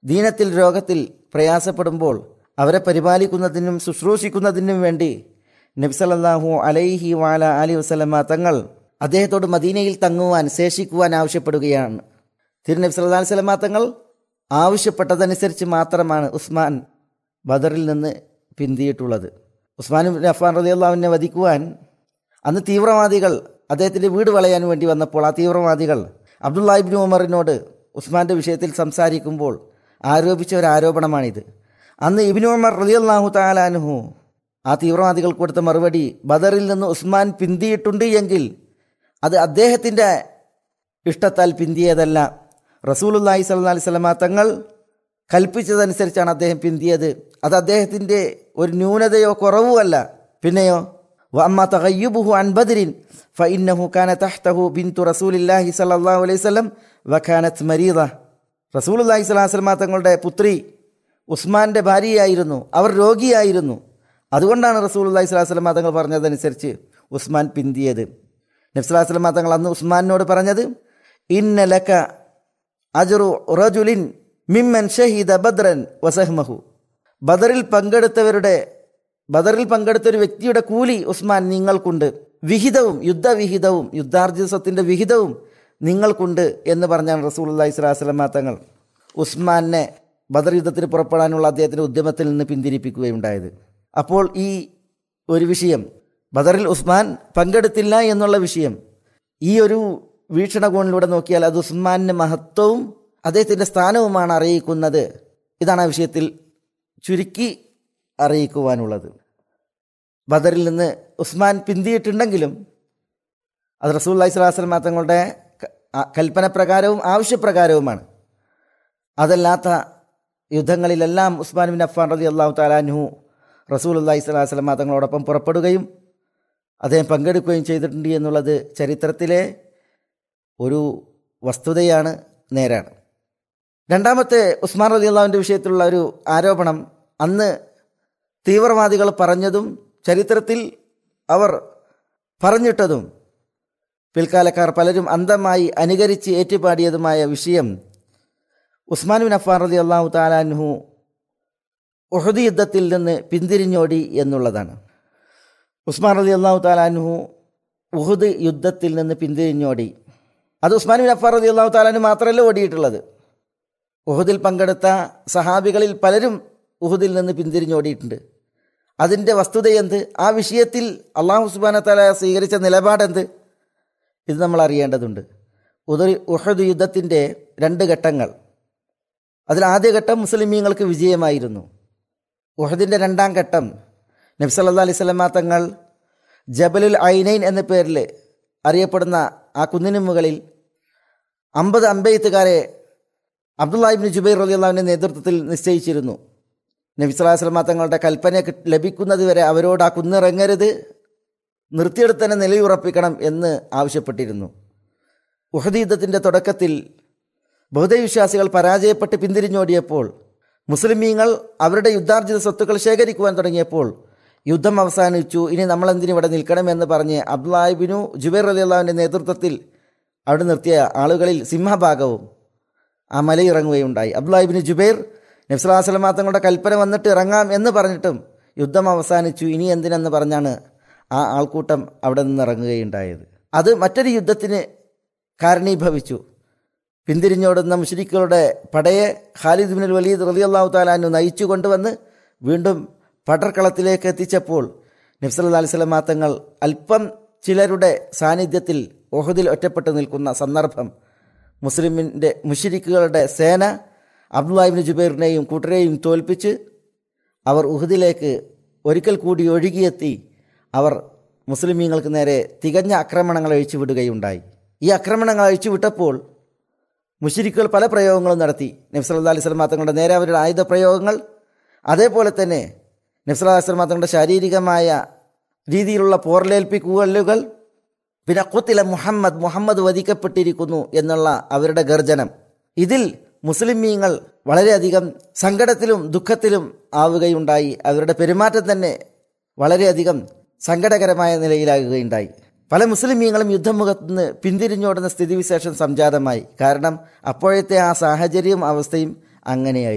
ദീനത്തിൽ രോഗത്തിൽ പ്രയാസപ്പെടുമ്പോൾ അവരെ പരിപാലിക്കുന്നതിനും ശുശ്രൂഷിക്കുന്നതിനും വേണ്ടി നബ്സലല്ലാഹു അലൈഹി വാല അലി വസ്ലമ തങ്ങൾ അദ്ദേഹത്തോട് മദീനയിൽ തങ്ങുവാൻ ശേഷിക്കുവാൻ ആവശ്യപ്പെടുകയാണ് തിരുനബി സല്ലാ അലൈഹി സ്വലമ തങ്ങൾ ആവശ്യപ്പെട്ടതനുസരിച്ച് മാത്രമാണ് ഉസ്മാൻ ബദറിൽ നിന്ന് പിന്തിയിട്ടുള്ളത് ഉസ്മാൻ അഫ്ഫാൻ റലിയുള്ളാവിനെ വധിക്കുവാൻ അന്ന് തീവ്രവാദികൾ അദ്ദേഹത്തിൻ്റെ വീട് വളയാൻ വേണ്ടി വന്നപ്പോൾ ആ തീവ്രവാദികൾ അബ്ദുല്ലാഹിബിൻ ഉമറിനോട് ഉസ്മാൻ്റെ വിഷയത്തിൽ സംസാരിക്കുമ്പോൾ ആരോപിച്ച ഒരു ആരോപണമാണിത് അന്ന് ഇബിനു ഉമർ റലിയല്ലാഹു താലാനുഹു ആ തീവ്രവാദികൾ കൊടുത്ത മറുപടി ബദറിൽ നിന്ന് ഉസ്മാൻ പിന്തിയിട്ടുണ്ട് എങ്കിൽ അത് അദ്ദേഹത്തിൻ്റെ ഇഷ്ടത്താൽ പിന്തിയതല്ല റസൂലുല്ലാഹി സല്ലാ അലൈഹി സ്വലമ തങ്ങൾ കൽപ്പിച്ചതനുസരിച്ചാണ് അദ്ദേഹം പിന്തിയത് അത് അദ്ദേഹത്തിൻ്റെ ഒരു ന്യൂനതയോ കുറവോ അല്ല പിന്നെയോ വഅമ്മ തഗയ്യുബുഹു അൻ ബദ്രിൻ ഫഇന്നഹു കാന തഹ്തഹു ബിൻതു റസൂലില്ലാഹി സ്വല്ലല്ലാഹു അലൈഹി വസല്ലം വകാനത് മരീദ റസൂലുള്ളാഹി സ്വല്ലല്ലാഹു അലൈഹി വസല്ലം തങ്ങളുടെ പുത്രി ഉസ്മാന്റെ ഭാര്യയായിരുന്നു അവർ രോഗിയായിരുന്നു അതുകൊണ്ടാണ് റസൂലുള്ളാഹി സ്വല്ലല്ലാഹു അലൈഹി വസല്ലം തങ്ങൾ പറഞ്ഞതനുസരിച്ച് ഉസ്മാൻ പിന്തിയത് നബ്സല്ലാഹു അലൈഹി വസല്ലം തങ്ങൾ അന്ന് ഉസ്മാനോട് പറഞ്ഞത് ഇന്ന ലക അജറു റജുലിൻ മിമ്മൻ ഷഹീദ ബദ്രൻ വസഹ്മഹു ബദറിൽ പങ്കെടുത്തവരുടെ ബദറിൽ പങ്കെടുത്ത ഒരു വ്യക്തിയുടെ കൂലി ഉസ്മാൻ നിങ്ങൾക്കുണ്ട് വിഹിതവും യുദ്ധവിഹിതവും യുദ്ധാർജിതത്വത്തിൻ്റെ വിഹിതവും നിങ്ങൾക്കുണ്ട് എന്ന് പറഞ്ഞാണ് റസൂൽ അള്ളഹി സ്വലാസ്ലമ തങ്ങൾ ഉസ്മാനെ ബദർ യുദ്ധത്തിന് പുറപ്പെടാനുള്ള അദ്ദേഹത്തിൻ്റെ ഉദ്യമത്തിൽ നിന്ന് പിന്തിരിപ്പിക്കുകയുണ്ടായത് അപ്പോൾ ഈ ഒരു വിഷയം ബദറിൽ ഉസ്മാൻ പങ്കെടുത്തില്ല എന്നുള്ള വിഷയം ഈ ഒരു വീക്ഷണകോണിലൂടെ നോക്കിയാൽ അത് ഉസ്മാനിൻ്റെ മഹത്വവും അദ്ദേഹത്തിൻ്റെ സ്ഥാനവുമാണ് അറിയിക്കുന്നത് ഇതാണ് ആ വിഷയത്തിൽ ചുരുക്കി അറിയിക്കുവാനുള്ളത് ബദറിൽ നിന്ന് ഉസ്മാൻ പിന്തിയിട്ടുണ്ടെങ്കിലും അത് റസൂൽ സ്വലാസ്ലം തങ്ങളുടെ കൽപ്പന പ്രകാരവും ആവശ്യപ്രകാരവുമാണ് അതല്ലാത്ത യുദ്ധങ്ങളിലെല്ലാം ഉസ്മാൻ ബിൻ അഫ്ഫാൻ റതി അള്ളാഹു താലാൻഹു റസൂൽ അള്ളാഹി സ്വലാസ്ലം തങ്ങളോടൊപ്പം പുറപ്പെടുകയും അദ്ദേഹം പങ്കെടുക്കുകയും ചെയ്തിട്ടുണ്ട് എന്നുള്ളത് ചരിത്രത്തിലെ ഒരു വസ്തുതയാണ് നേരാണ് രണ്ടാമത്തെ ഉസ്മാൻ റതി അള്ളാഹുവിൻ്റെ വിഷയത്തിലുള്ള ഒരു ആരോപണം അന്ന് തീവ്രവാദികൾ പറഞ്ഞതും ചരിത്രത്തിൽ അവർ പറഞ്ഞിട്ടതും പിൽക്കാലക്കാർ പലരും അന്ധമായി അനുകരിച്ച് ഏറ്റുപാടിയതുമായ വിഷയം ഉസ്മാൻ ബിൻ അഫ്ഫാൻ റതി അള്ളാഹു താലാൻഹു ഉഹദ് യുദ്ധത്തിൽ നിന്ന് പിന്തിരിഞ്ഞോടി എന്നുള്ളതാണ് ഉസ്മാൻ റതി അള്ളാഹു താലാൻഹു ഉഹദ് യുദ്ധത്തിൽ നിന്ന് പിന്തിരിഞ്ഞോടി അത് ഉസ്മാൻ ബിൻ അഫ്ഫാൻ റതി അള്ളാഹു താലാൻഹു മാത്രമല്ല ഓടിയിട്ടുള്ളത് ഉഹദിൽ പങ്കെടുത്ത സഹാബികളിൽ പലരും ഉഹുദിൽ നിന്ന് പിന്തിരിഞ്ഞോടിയിട്ടുണ്ട് അതിൻ്റെ വസ്തുത എന്ത് ആ വിഷയത്തിൽ അള്ളാഹു സുബാന തല സ്വീകരിച്ച നിലപാടെന്ത് ഇത് നമ്മൾ അറിയേണ്ടതുണ്ട് ഉദർ ഉഹദ് യുദ്ധത്തിൻ്റെ രണ്ട് ഘട്ടങ്ങൾ അതിൽ ആദ്യ ഘട്ടം മുസ്ലിമീങ്ങൾക്ക് വിജയമായിരുന്നു ഉഹദിൻ്റെ രണ്ടാം ഘട്ടം നബ്സല്ലാ അലൈഹി സ്വലമ തങ്ങൾ ജബലുൽ ഐനൈൻ എന്ന പേരിൽ അറിയപ്പെടുന്ന ആ കുന്നിനു മുകളിൽ അമ്പത് അമ്പെയ്ത്തുകാരെ അബ്ദുല്ലാഹിബിൻ ജുബൈർ അലി അള്ളാഹുവിൻ്റെ നേതൃത്വത്തിൽ നിശ്ചയിച്ചിരുന്നു നബി സ്വലാഹു സ്വലമ തങ്ങളുടെ കൽപ്പന ലഭിക്കുന്നത് വരെ അവരോട് ആ കുന്നിറങ്ങരുത് നിർത്തിയെടുത്ത് തന്നെ നിലയുറപ്പിക്കണം എന്ന് ആവശ്യപ്പെട്ടിരുന്നു ഉഹദ് യുദ്ധത്തിൻ്റെ തുടക്കത്തിൽ ബൗദ്ധവിശ്വാസികൾ പരാജയപ്പെട്ട് പിന്തിരിഞ്ഞോടിയപ്പോൾ മുസ്ലിമീങ്ങൾ അവരുടെ യുദ്ധാർജിത സ്വത്തുക്കൾ ശേഖരിക്കുവാൻ തുടങ്ങിയപ്പോൾ യുദ്ധം അവസാനിച്ചു ഇനി നമ്മൾ എന്തിനു ഇവിടെ നിൽക്കണമെന്ന് പറഞ്ഞ് അബ്ദുല്ലാഹിബിനു ജുബൈർ അലി അള്ളാഹുവിൻ്റെ നേതൃത്വത്തിൽ അവിടെ നിർത്തിയ ആളുകളിൽ സിംഹഭാഗവും ആ മലയിറങ്ങുകയുണ്ടായി അബ്ദുല്ലാഹിബിന് ജുബൈർ നബ്സലാസ്ലമ തങ്ങളുടെ കൽപ്പന വന്നിട്ട് ഇറങ്ങാം എന്ന് പറഞ്ഞിട്ടും യുദ്ധം അവസാനിച്ചു ഇനി എന്തിനെന്ന് പറഞ്ഞാണ് ആ ആൾക്കൂട്ടം അവിടെ നിന്ന് ഇറങ്ങുകയുണ്ടായത് അത് മറ്റൊരു യുദ്ധത്തിന് കാരണീഭവിച്ചു പിന്തിരിഞ്ഞോടുന്ന മുഷരിക്കുകളുടെ പടയെ ഖാലിദ് ബിൻ വലീദ് റലി അള്ളാഹു താലാനു നയിച്ചു കൊണ്ടുവന്ന് വീണ്ടും പടർക്കളത്തിലേക്ക് എത്തിച്ചപ്പോൾ നബ്സല്ലാ അലൈഹി സ്വലമാ തങ്ങൾ അല്പം ചിലരുടെ സാന്നിധ്യത്തിൽ ഓഹദിൽ ഒറ്റപ്പെട്ടു നിൽക്കുന്ന സന്ദർഭം മുസ്ലിമിൻ്റെ മുഷിരിക്കുകളുടെ സേന അബ്ദുല്ലാഹിബിൻ ജുബൈറിനെയും കൂട്ടരെയും തോൽപ്പിച്ച് അവർ ഉഹദിലേക്ക് ഒരിക്കൽ കൂടി ഒഴുകിയെത്തി അവർ മുസ്ലിമീങ്ങൾക്ക് നേരെ തികഞ്ഞ ആക്രമണങ്ങൾ അഴിച്ചുവിടുകയുണ്ടായി ഈ ആക്രമണങ്ങൾ അഴിച്ചുവിട്ടപ്പോൾ മുഷിരിക്കുകൾ പല പ്രയോഗങ്ങളും നടത്തി നബ്സല്ലാ അലൈഹി സ്വലമാ തങ്ങളുടെ നേരെ അവരുടെ ആയുധ പ്രയോഗങ്ങൾ അതേപോലെ തന്നെ നബ്സല്ലാ അലൈഹി സ്വലമാ തങ്ങളുടെ ശാരീരികമായ രീതിയിലുള്ള പോർലേൽപ്പിക്കുകളുകൾ പിന്നെ കുത്തില മുഹമ്മദ് മുഹമ്മദ് വധിക്കപ്പെട്ടിരിക്കുന്നു എന്നുള്ള അവരുടെ ഗർജനം ഇതിൽ മുസ്ലിമീങ്ങൾ വളരെയധികം സങ്കടത്തിലും ദുഃഖത്തിലും ആവുകയുണ്ടായി അവരുടെ പെരുമാറ്റം തന്നെ വളരെയധികം സങ്കടകരമായ നിലയിലാകുകയുണ്ടായി പല മുസ്ലിമീങ്ങളും യുദ്ധമുഖത്ത് നിന്ന് പിന്തിരിഞ്ഞോടുന്ന സ്ഥിതിവിശേഷം സംജാതമായി കാരണം അപ്പോഴത്തെ ആ സാഹചര്യവും അവസ്ഥയും അങ്ങനെയായി